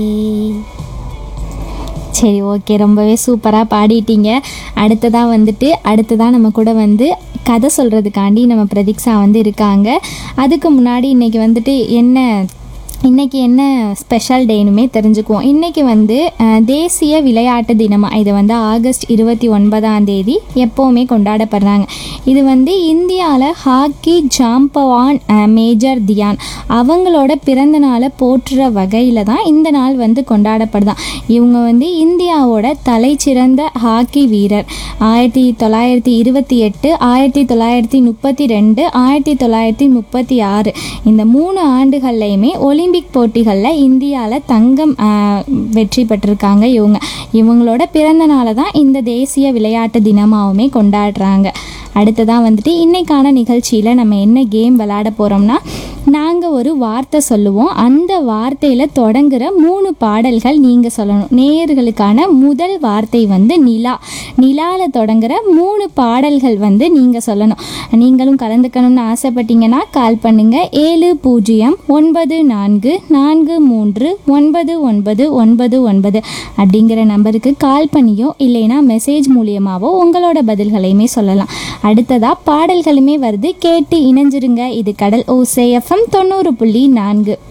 சரி ஓகே ரொம்பவே சூப்பராக பாடிட்டீங்க அடுத்ததாக வந்துட்டு அடுத்ததாக நம்ம கூட வந்து கதை சொல்கிறதுக்காண்டி நம்ம பிரதீக்ஷா வந்து இருக்காங்க அதுக்கு முன்னாடி இன்றைக்கி வந்துட்டு என்ன இன்றைக்கி என்ன ஸ்பெஷல் டேனுமே தெரிஞ்சுக்குவோம் இன்றைக்கி வந்து அஹ், தேசிய விளையாட்டு தினமாக இது வந்து ஆகஸ்ட் இருபத்தி ஒன்பதாம் தேதி எப்போவுமே கொண்டாடப்படுறாங்க இது வந்து இந்தியாவில் ஹாக்கி ஜாம்பவான் அஹ், மேஜர் தியான் அவங்களோட பிறந்த நாளை போற்றுற வகையில் தான் இந்த நாள் வந்து கொண்டாடப்படுதான் இவங்க வந்து இந்தியாவோட தலைச்சிறந்த ஹாக்கி வீரர் ஆயிரத்தி தொள்ளாயிரத்தி இருபத்தி எட்டு ஆயிரத்தி தொள்ளாயிரத்தி முப்பத்தி ரெண்டு ஆயிரத்தி தொள்ளாயிரத்தி முப்பத்தி ஆறு இந்த மூணு ஆண்டுகள்லையுமே ஒலிம்பிக் போட்டிகளில் இந்தியாவில் தங்கம் ஆஹ், வெற்றி பெற்றிருக்காங்க இவங்க இவங்களோட பிறந்த நாளை தான் இந்த தேசிய விளையாட்டு தினமாகவுமே கொண்டாடுறாங்க அடுத்ததாக வந்துட்டு இன்னைக்கான நிகழ்ச்சியில் நம்ம என்ன கேம் விளையாட போகிறோம்னா நாங்கள் ஒரு வார்த்தை சொல்லுவோம் அந்த வார்த்தையில் தொடங்குற மூணு பாடல்கள் நீங்கள் சொல்லணும் நேயர்களுக்கான முதல் வார்த்தை வந்து நிலா நிலாவில் தொடங்குற மூணு பாடல்கள் வந்து நீங்கள் சொல்லணும் நீங்களும் கலந்துக்கணும்னு ஆசைப்பட்டீங்கன்னா கால் பண்ணுங்கள் ஏழு பூஜ்ஜியம் ஒன்பது நான்கு நான்கு மூன்று ஒன்பது ஒன்பது ஒன்பது ஒன்பது அப்படிங்கிற நம்பருக்கு கால் பண்ணியோ இல்லைன்னா மெசேஜ் மூலியமாவோ உங்களோட பதில்களையுமே சொல்லலாம் அடுத்ததாக பாடல்களுமே வருது கேட்டு இணைஞ்சிருங்க இது கடல் ஓசேஎஃப்எம் தொண்ணூறு புள்ளி நான்கு